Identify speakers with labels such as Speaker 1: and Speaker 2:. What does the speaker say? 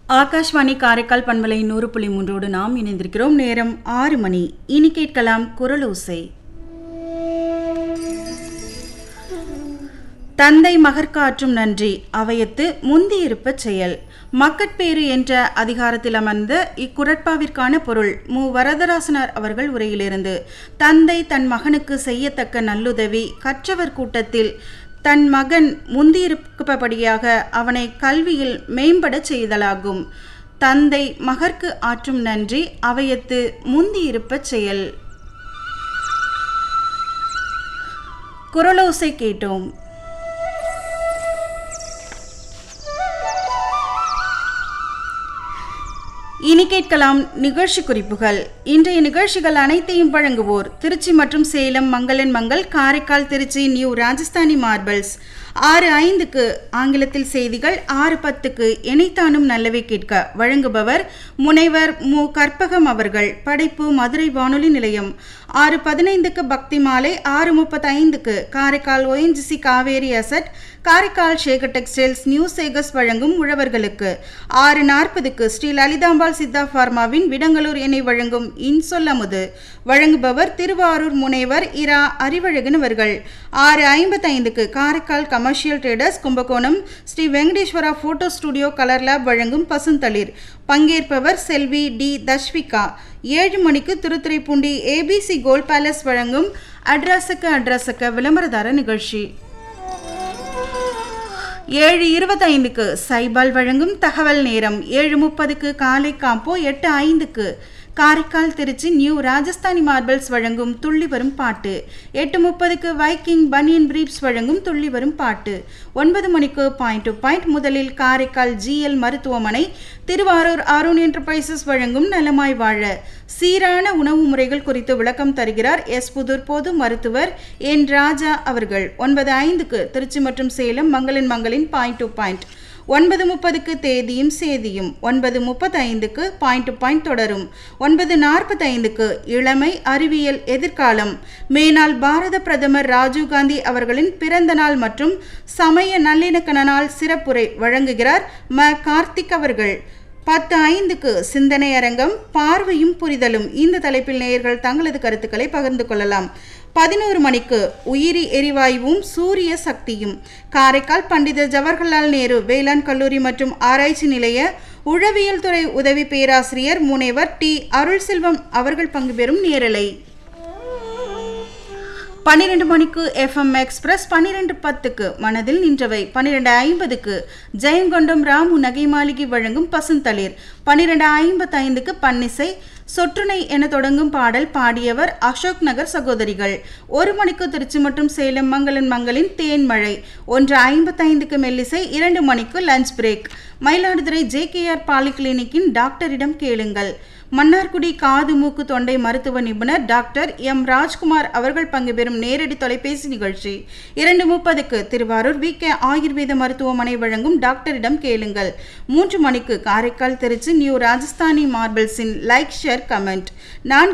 Speaker 1: ஆகாஷ்வாணி காரைக்கால் பண்பலை நூறு புள்ளி மூன்றோடு நாம் இணைந்திருக்கிறோம் நேரம் ஆறு மணி இனி கேட்கலாம் குரலோசை தந்தை மகற்காற்றும் நன்றி அவையத்து முந்தியிருப்பச் செயல் மக்கட்பேறு என்ற அதிகாரத்தில் அமர்ந்த இக்குரட்பாவிற்கான பொருள் மு வரதராசனார் அவர்கள் உரையிலிருந்து தந்தை தன் மகனுக்கு செய்யத்தக்க நல்லுதவி கற்றவர் கூட்டத்தில் தன் மகன் முந்தியிருப்பபடியாக அவனை கல்வியில் மேம்படச் செய்தலாகும் தந்தை மகற்கு ஆற்றும் நன்றி அவையத்து முந்தியிருப்பச் செயல் குரலோசை கேட்டோம் இனி கேட்கலாம் நிகழ்ச்சி குறிப்புகள் இன்றைய நிகழ்ச்சிகள் அனைத்தையும் வழங்குவோர் திருச்சி மற்றும் சேலம் மங்களன் மங்கள் காரைக்கால் திருச்சி நியூ ராஜஸ்தானி மார்பிள்ஸ் ஆறு ஐந்துக்கு ஆங்கிலத்தில் செய்திகள் ஆறு பத்துக்கு இணைத்தானும் நல்லவை கேட்க வழங்குபவர் முனைவர் மு கற்பகம் அவர்கள் படைப்பு மதுரை வானொலி நிலையம் ஆறு பதினைந்துக்கு பக்தி மாலை ஆறு முப்பத்தைந்துக்கு Karaikal ONGC Cauvery asset Karaikal Sekar textiles new சேகஸ் வழங்கும் உழவர்களுக்கு ஆறு நாற்பதுக்கு ஸ்ரீ லலிதாம்பாள் சித்தா ஃபார்மாவின் விடங்களூர் எண்ணெய் வழங்கும் இன்சொல்லமுது வழங்குபவர் திருவாரூர் முனைவர் இரா அறிவழகன் அவர்கள் ஆறு ஐம்பத்தைந்துக்கு Karaikal commercial traders Kumbakonam Sri Venkateswara photo studio colour lab வழங்கும் பசுந்தளிர் பங்கேற்பவர் செல்வி டி தஷ்விகா ஏழு மணிக்கு திருத்துறைப்பூண்டி ஏபிசி கோல்ட் பேலஸ் வழங்கும் அட்ரஸுக்கு அட்ரஸுக்கு விளம்பரதார நிகழ்ச்சி ஏழு இருபத்தைந்துக்கு சைபால் வழங்கும் தகவல் நேரம் ஏழு முப்பதுக்கு காலை காம்போ எட்டு ஐந்துக்கு காரைக்கால் திருச்சி நியூ ராஜஸ்தானி மார்பிள்ஸ் வழங்கும் துள்ளி வரும் பாட்டு எட்டு முப்பதுக்கு வைக்கிங் பனியன் பிரீப்ஸ் வழங்கும் துள்ளி வரும் பாட்டு ஒன்பது மணிக்கு பாயிண்ட் டு பாயிண்ட் முதலில் காரைக்கால் ஜிஎல் மருத்துவமனை திருவாரூர் அருண் என்டர்பிரைசஸ் வழங்கும் நலமாய் வாழ சீரான உணவு முறைகள் குறித்து விளக்கம் தருகிறார் எஸ் புதூர் பொது மருத்துவர் என் ராஜா அவர்கள் ஒன்பது ஐந்துக்கு திருச்சி மற்றும் சேலம் மங்களின் மங்களின் பாயிண்ட் டு பாயிண்ட் ஒன்பது முப்பதுக்கு தேதியும் சேதியும் ஒன்பது முப்பத்தைந்துக்கு பாயிண்ட் டு பாயிண்ட் தொடரும் ஒன்பது நாற்பத்தைந்துக்கு இளமை அறிவியல் எதிர்காலம் மேனாள் பாரத பிரதமர் ராஜீவ்காந்தி அவர்களின் பிறந்த நாள் மற்றும் சமய நல்லிணக்க நாள் சிறப்புரை வழங்குகிறார் ம கார்த்திக் அவர்கள் பத்து ஐந்துக்கு சிந்தனை அரங்கம் பார்வையும் புரிதலும் இந்த தலைப்பில் நேயர்கள் தங்களது கருத்துக்களை பகிர்ந்து கொள்ளலாம் பதினோரு மணிக்கு உயிரி எரிவாயுவும் சூரிய சக்தியும் காரைக்கால் பண்டித ஜவஹர்லால் நேரு வேளாண் கல்லூரி மற்றும் ஆராய்ச்சி நிலைய உழவியல் துறை உதவி பேராசிரியர் முனைவர் டி அருள் செல்வம் அவர்கள் பங்கு பெறும் நேரலை பன்னிரெண்டு மணிக்கு எஃப்எம் எக்ஸ்பிரஸ் பன்னிரெண்டு பத்துக்கு மனதில் நின்றவை பன்னிரெண்டு ஐம்பதுக்கு ஜெயங்கொண்டம் ராமு நகை மாளிகை வழங்கும் பசுந்தளிர் பன்னிரெண்டு ஐம்பத்தைந்துக்கு பன்னிசை சொற்றுனை என தொடங்கும் பாடல் பாடியவர் அசோக் நகர் சகோதரிகள் ஒரு மணிக்கு திருச்சி மற்றும் சேலம் மங்களன் மங்களின் தேன்மழை ஒன்று ஐம்பத்தைந்துக்கு மெல்லிசை இரண்டு மணிக்கு lunch break Mayiladuthurai J K R பாலிகிளினிக்கின் டாக்டரிடம் கேளுங்கள் மன்னார்குடி காது மூக்கு தொண்டை மருத்துவ நிபுணர் டாக்டர் எம் ராஜ்குமார் அவர்கள் பங்கு பெறும் நேரடி தொலைபேசி நிகழ்ச்சி இரண்டு முப்பதுக்கு திருவாரூர் வி கே ஆயுர்வேத மருத்துவமனை வழங்கும் டாக்டரிடம் கேளுங்கள் மூன்று மணிக்கு காரைக்கால் திருச்சி நியூ ராஜஸ்தானி மார்பிள்ஸின் லைக் ஷேர் கமெண்ட் நான்கு